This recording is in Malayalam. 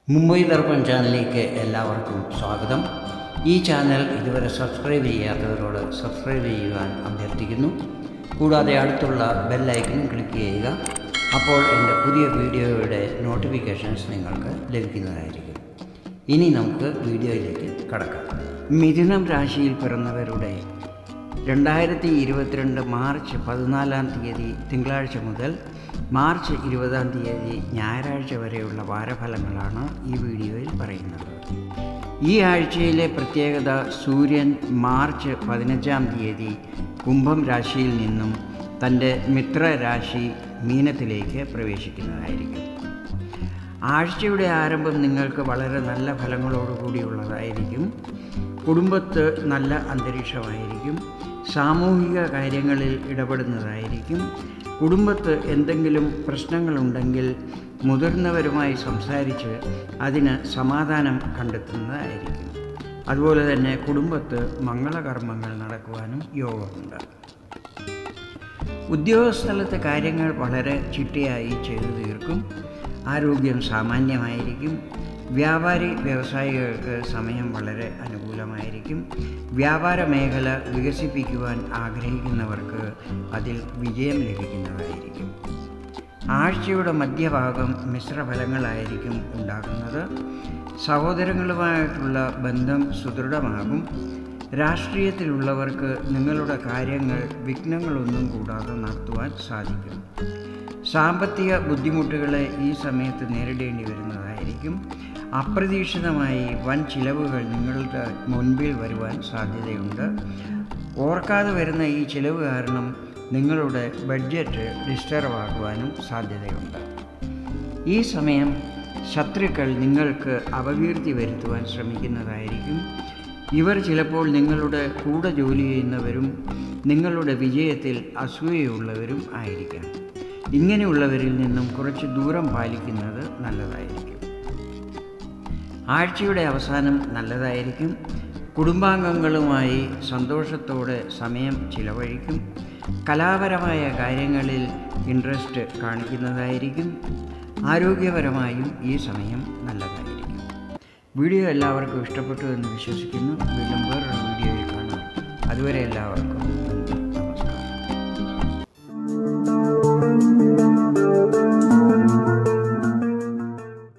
മുംബൈ ദർപ്പൺ ചാനലിലേക്ക് എല്ലാവർക്കും സ്വാഗതം ഈ ചാനൽ ഇതുവരെ സബ്സ്ക്രൈബ് ചെയ്യാത്തവരോട് സബ്സ്ക്രൈബ് ചെയ്യുവാൻ അഭ്യർത്ഥിക്കുന്നു കൂടാതെ അടുത്തുള്ള ബെല്ലൈക്കനും ക്ലിക്ക് ചെയ്യുക അപ്പോൾ എൻ്റെ പുതിയ വീഡിയോയുടെ നോട്ടിഫിക്കേഷൻസ് നിങ്ങൾക്ക് ലഭിക്കുന്നതായിരിക്കും ഇനി നമുക്ക് വീഡിയോയിലേക്ക് കടക്കാം മിഥുനം രാശിയിൽ പിറന്നവരുടെ രണ്ടായിരത്തി ഇരുപത്തിരണ്ട് മാർച്ച് പതിനാലാം തീയതി തിങ്കളാഴ്ച മുതൽ മാർച്ച് ഇരുപതാം തീയതി ഞായറാഴ്ച വരെയുള്ള വാരഫലങ്ങളാണ് ഈ വീഡിയോയിൽ പറയുന്നത് ഈ ആഴ്ചയിലെ പ്രത്യേകത സൂര്യൻ മാർച്ച് പതിനഞ്ചാം തീയതി കുംഭം രാശിയിൽ നിന്നും തൻ്റെ മിത്രരാശി മീനത്തിലേക്ക് പ്രവേശിക്കുന്നതായിരിക്കും ആഴ്ചയുടെ ആരംഭം നിങ്ങൾക്ക് വളരെ നല്ല ഫലങ്ങളോടുകൂടിയുള്ളതായിരിക്കും കുടുംബത്ത് നല്ല അന്തരീക്ഷമായിരിക്കും സാമൂഹിക കാര്യങ്ങളിൽ ഇടപെടുന്നതായിരിക്കും കുടുംബത്ത് എന്തെങ്കിലും പ്രശ്നങ്ങളുണ്ടെങ്കിൽ മുതിർന്നവരുമായി സംസാരിച്ച് അതിന് സമാധാനം കണ്ടെത്തുന്നതായിരിക്കും അതുപോലെ തന്നെ കുടുംബത്ത് മംഗളകർമ്മങ്ങൾ നടക്കുവാനും യോഗമുണ്ട് ഉദ്യോഗസ്ഥലത്തെ കാര്യങ്ങൾ വളരെ ചിട്ടയായി ചെയ്തു തീർക്കും ആരോഗ്യം സാമാന്യമായിരിക്കും വ്യാപാരി വ്യവസായികൾക്ക് സമയം വളരെ അനുകൂലമായിരിക്കും വ്യാപാര മേഖല വികസിപ്പിക്കുവാൻ ആഗ്രഹിക്കുന്നവർക്ക് അതിൽ വിജയം ലഭിക്കുന്നതായിരിക്കും ആഴ്ചയുടെ മധ്യഭാഗം മിശ്രഫലങ്ങളായിരിക്കും ഉണ്ടാകുന്നത് സഹോദരങ്ങളുമായിട്ടുള്ള ബന്ധം സുദൃഢമാകും രാഷ്ട്രീയത്തിലുള്ളവർക്ക് നിങ്ങളുടെ കാര്യങ്ങൾ വിഘ്നങ്ങളൊന്നും കൂടാതെ നടത്തുവാൻ സാധിക്കും സാമ്പത്തിക ബുദ്ധിമുട്ടുകളെ ഈ സമയത്ത് നേരിടേണ്ടി വരുന്നതായിരിക്കും അപ്രതീക്ഷിതമായി വൻ ചിലവുകൾ നിങ്ങളുടെ മുൻപിൽ വരുവാൻ സാധ്യതയുണ്ട് ഓർക്കാതെ വരുന്ന ഈ ചിലവ് കാരണം നിങ്ങളുടെ ബഡ്ജറ്റ് ഡിസ്റ്റർബ് ആകുവാനും സാധ്യതയുണ്ട് ഈ സമയം ശത്രുക്കൾ നിങ്ങൾക്ക് അപകീർത്തി വരുത്തുവാൻ ശ്രമിക്കുന്നതായിരിക്കും ഇവർ ചിലപ്പോൾ നിങ്ങളുടെ കൂടെ ജോലി ചെയ്യുന്നവരും നിങ്ങളുടെ വിജയത്തിൽ അസൂയയുള്ളവരും ആയിരിക്കാം ഇങ്ങനെയുള്ളവരിൽ നിന്നും കുറച്ച് ദൂരം പാലിക്കുന്നത് നല്ലതായിരിക്കും ആഴ്ചയുടെ അവസാനം നല്ലതായിരിക്കും കുടുംബാംഗങ്ങളുമായി സന്തോഷത്തോടെ സമയം ചിലവഴിക്കും കലാപരമായ കാര്യങ്ങളിൽ ഇൻട്രസ്റ്റ് കാണിക്കുന്നതായിരിക്കും ആരോഗ്യപരമായും ഈ സമയം നല്ലതായിരിക്കും വീഡിയോ എല്ലാവർക്കും ഇഷ്ടപ്പെട്ടു എന്ന് വിശ്വസിക്കുന്നു വീണ്ടും വേറൊരു വീഡിയോയിൽ കാണാം അതുവരെ എല്ലാവർക്കും